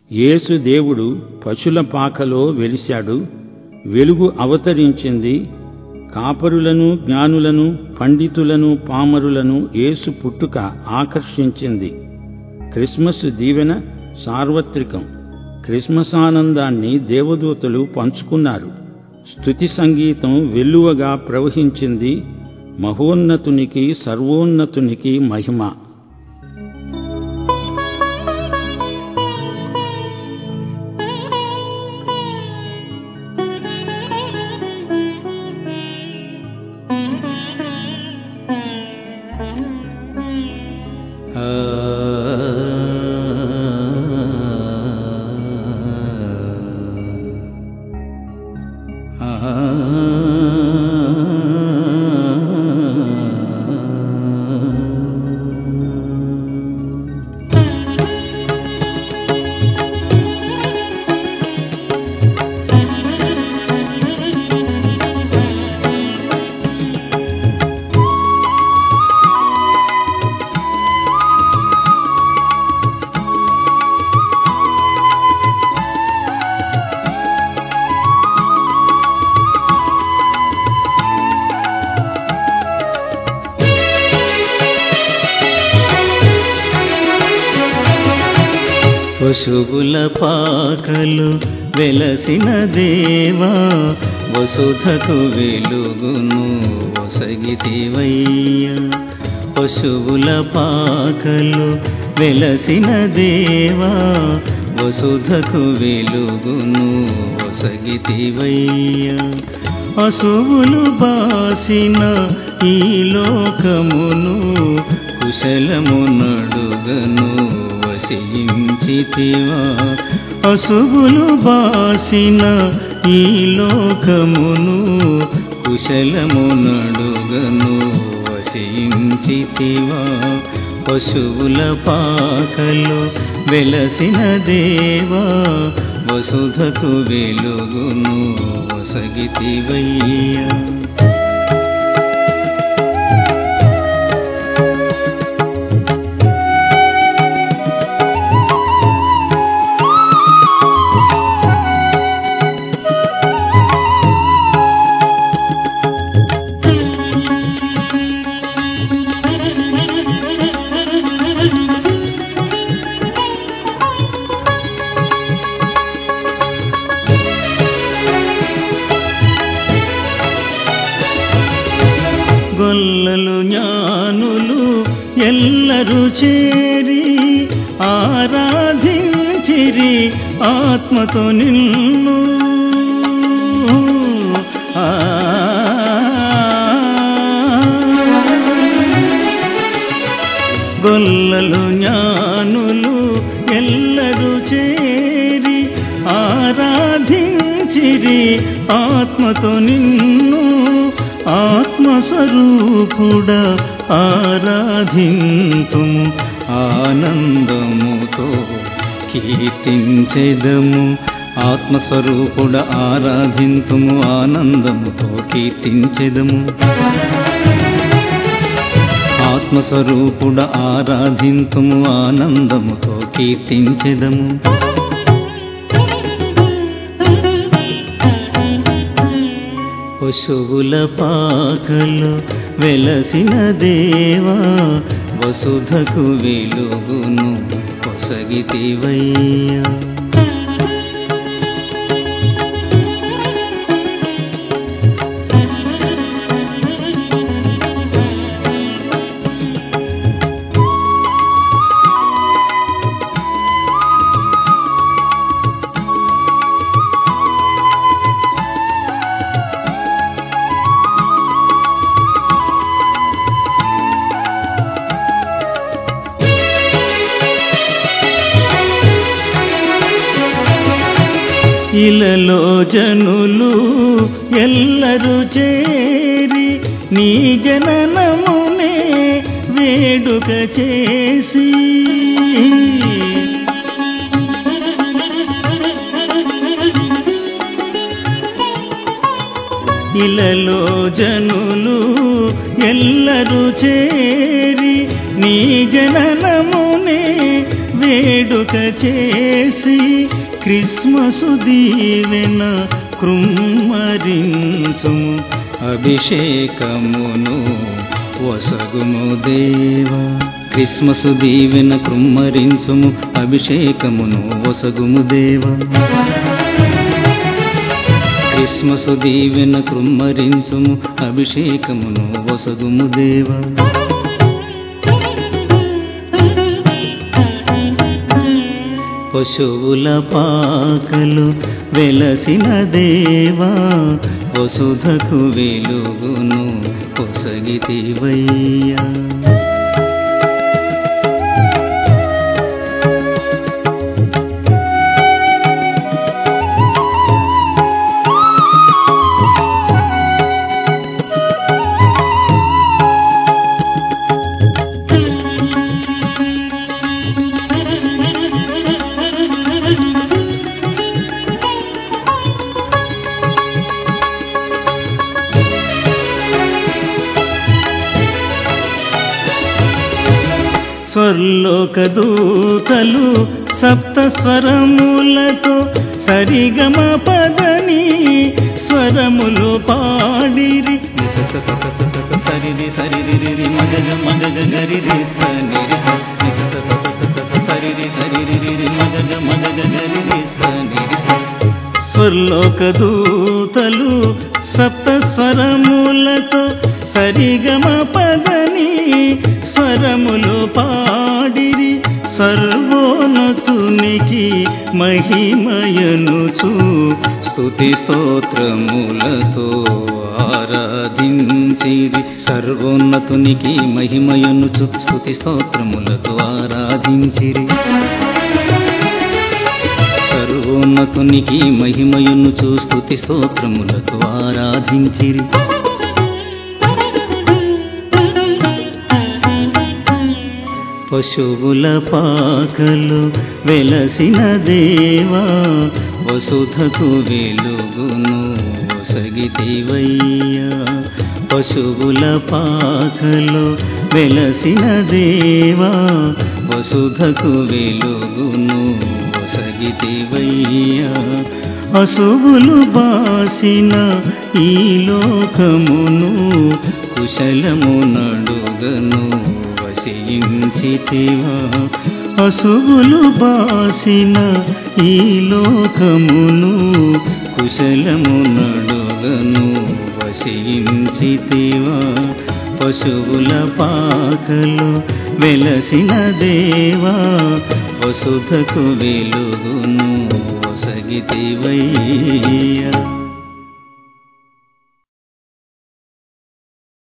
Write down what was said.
యేసు దేవుడు పశుల పాకలో వెలిశాడు వెలుగు అవతరించింది కాపరులను జ్ఞానులను పండితులను పామరులను యేసు పుట్టుక ఆకర్షించింది క్రిస్మస్ దీవెన సార్వత్రికం క్రిస్మస్ ఆనందాన్ని దేవదూతలు పంచుకున్నారు స్తుతి సంగీతం వెల్లువగా ప్రవహించింది మహోన్నతునికి సర్వోన్నతునికి మహిమ పశువుల పాకలు వెలసిన దేవా వసుధకు వెలుగును ఒసగితివయ్య పశువుల పాకలు వెలసిన దేవా వసుధకు వెలుగును ఒసగితివయ్య అసువులు బాసిన ఈ లోకమును కుశలము నడుగను వసించితివా అసుగులు బాసిన ఈ లోకమును కుశలము నడుగను వసించితివా పశువుల పాకలు వెలసిన దేవా వసుధకు వెలుగును వసగితివయ్యా గొల్లలు జ్ఞానులు ఎల్లరూ చేరి ఆరాధించిరి ఆత్మతో నిన్ను ఆ గొల్లలు జ్ఞానులు ఎల్లరూ చేరి ఆరాధించిరి ఆత్మతో నిన్ను ఆత్మస్వరూపుడ ఆరాధింతుము ఆనందముతో కీర్తించెదము ఆత్మస్వరూపుడ ఆరాధింతుము ఆనందముతో కీర్తించెదము ఆత్మస్వరూపుడ ఆరాధింతుము ఆనందముతో కీర్తించెదము పశువుల పాకలు వెలసిన దేవా వసుధకు వెలుగును పొసగితివయ్యా ఇలలో జనులు ఎల్లరూ చేరి నీ జననమునే వేడుక చేసి ఇలలో జనులు ఎల్లరూ చేరి నీ జననమునే వే వేడుక చేసి క్రిస్మసు దీవెన కృమ్మరించుము అభిషేకమును వసగుము దేవా క్రిస్మసు దీవెన కృమ్మరించుము అభిషేకమును వసగుము దేవా క్రిస్మసు దీవెన కృమ్మరించుము అభిషేకమును వసగుము దేవా పశువుల పాకలు వెలసిన దేవా వసుధకు వెలుగును పొసగితివయ్యా స్వర్లోక దూతలు సప్త స్వరములతో సరిగమ పదని స్వరములు పాడిరి నిసత సత సత సరిది సరిది రిరి మగగ మగగ గరిరి సనిరి స నిసత సత సత సరిది సరిది రిరి మగగ మగగ గరిరి సనిరి స స్వర్లోక దూతలు సప్త స్వరములతో సరిగమ పదని స్వరములు పాడిరి సర్వోన్నతునికి మహిమయనుచు స్తుతి స్తోత్రములతో ఆరాధించిరి సర్వోన్నతునికి మహిమయనుచు స్తుతి స్తోత్రములతో ఆరాధించిరి సర్వోన్నతునికి మహిమయును స్తుతి స్తోత్రములతో ఆరాధించిరి పశువుల పాకలు వెలసిన దేవా వసుధకు వెలుగును ఒసగితివయ్యా పశువుల పాకలు వెలసిన దేవా వసుధకు వెలుగును ఒసగితివయ్యా అశుభులు బాసిన ఈ లోకమును కుశలము నడుగను వసించితివా అశుభులు బాసిన ఈ లోకమును కుశలము నడుగను వసించితివా పశువుల పాకలు వెలసిన దేవా వసుధకు వెలుగును ఒసగితివయ్యా